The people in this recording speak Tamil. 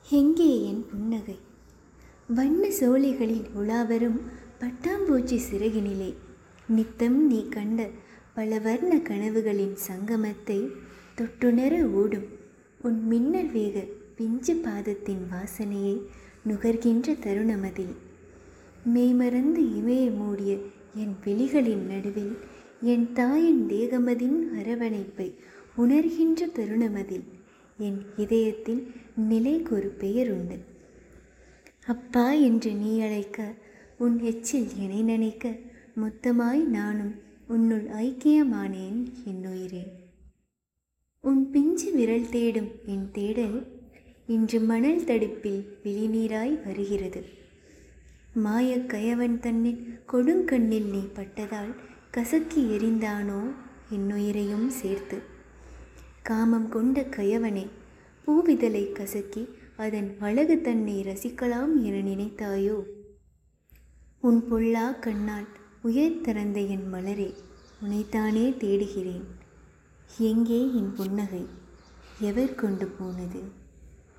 எங்கே என் புன்னகை வண்ண சோலைகளில் உலாவரும் பட்டாம்பூச்சி சிறகினிலே நித்தம் நீ கண்ட பல வர்ண கனவுகளின் சங்கமத்தை தொட்டுணர ஓடும் உன் மின்னல் வேக பிஞ்சு பாதத்தின் வாசனையை நுகர்கின்ற தருணமதில் மெய்மறந்து இமய மூடிய என் விழிகளின் நடுவில் என் தாயின் தேகமதின் அரவணைப்பை உணர்கின்ற தருணமதில் என் இதயத்தின் நிலைக்கு ஒரு பெயர் உண்டு அப்பா என்று நீ அழைக்க உன் எச்சில் என்னை நினைக்க மொத்தமாய் நானும் உன்னுள் ஐக்கியமானேன் என் உயிரே உன் பிஞ்சு விரல் தேடும் என் தேடல் இன்று மணல் தடுப்பில் விழிநீராய் வருகிறது மாயக் கயவன் தன்னின் கொடுங்கண்ணில் நீ பட்டதால் கசக்கி எறிந்தானோ என்னுயிரையும் சேர்த்து காமம் கொண்ட கயவனே பூவிதழை கசக்கி அதன் அழகு தன்னை ரசிக்கலாம் என நினைத்தாயோ உன் பொல்லா கண்ணால் உயர் திறந்த என் மலரே உனைத்தானே தேடுகிறேன் எங்கே என் புன்னகை எவர் கொண்டு போனது